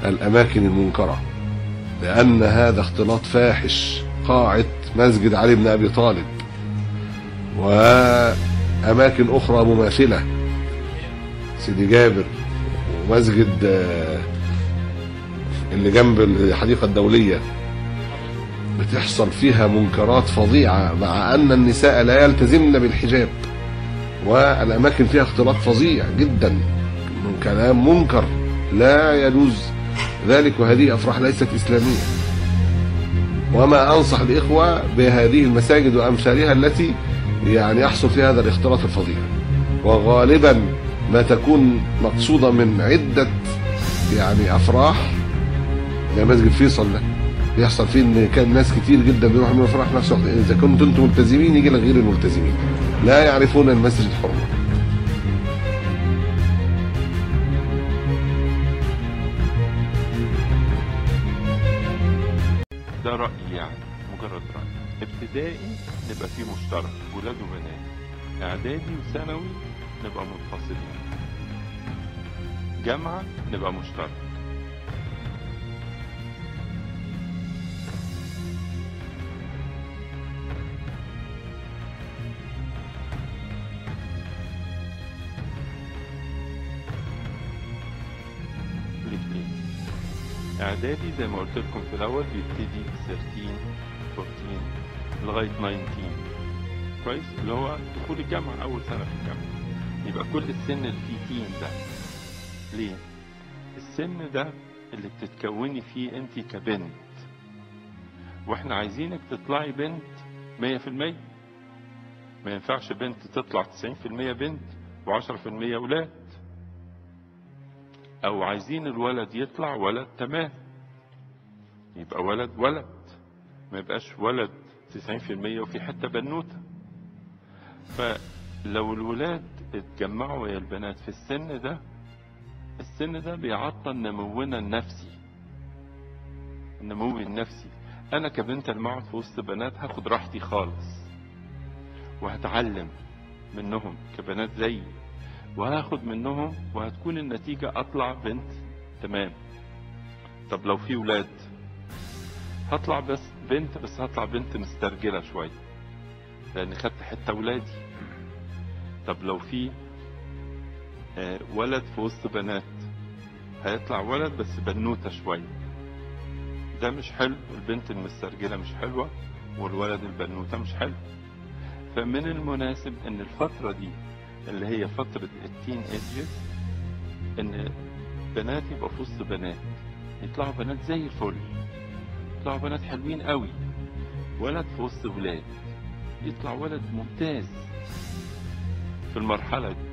الأماكن المنكرة لأن هذا اختلاط فاحش قاعة مسجد علي بن أبي طالب وأماكن أخرى مماثلة سيدي جابر ومسجد آه، اللي جنب الحديقة الدولية بتحصل فيها منكرات فظيعة مع أن النساء لا يلتزمن بالحجاب والأماكن فيها اختلاط فظيع جدا من كلام منكر لا يجوز ذلك وهذه أفراح ليست إسلامية وما أنصح الإخوة بهذه المساجد وأمثالها التي يعني يحصل فيها هذا الاختلاط الفظيع وغالبا ما تكون مقصودة من عدة يعني أفراح زي مسجد فيصل ده بيحصل فيه ان كان ناس كتير جدا بيروحوا يعملوا فرح في نفس الوقت اذا كنتوا انتم ملتزمين يجي لك غير الملتزمين لا يعرفون المسجد حرمه ده رأيي يعني مجرد رأي ابتدائي نبقى فيه مشترك ولاد وبنات اعدادي وثانوي نبقى منفصلين جامعة نبقى مشترك الاثنين اعدادي زي ما قلت لكم في الاول بيبتدي 13 14 لغايه 19 كويس اللي هو دخول الجامعه اول سنه في الجامعه يبقى كل السن اللي فيه تين ده ليه السن ده اللي بتتكوني فيه انت كبنت واحنا عايزينك تطلعي بنت 100% ما ينفعش بنت تطلع 90% بنت و10% ولاد او عايزين الولد يطلع ولد تمام يبقى ولد ولد ما يبقاش ولد 90% وفي حتة بنوتة فلو الولاد اتجمعوا ويا البنات في السن ده السن ده بيعطل نمونا النفسي النمو النفسي انا كبنت لما اقعد في وسط بنات هاخد راحتي خالص وهتعلم منهم كبنات زيي وهاخد منهم وهتكون النتيجة اطلع بنت تمام طب لو في ولاد هطلع بس بنت بس هطلع بنت مسترجلة شوية لان خدت حتة ولادي طب لو في آه، ولد في وسط بنات هيطلع ولد بس بنوتة شوية ده مش حلو البنت المسترجلة مش حلوة والولد البنوتة مش حلو فمن المناسب ان الفترة دي اللي هي فترة التين ايجز ان بنات يبقى في وسط بنات يطلعوا بنات زي الفل يطلعوا بنات حلوين قوي ولد في وسط ولاد يطلع ولد ممتاز في المرحلة دي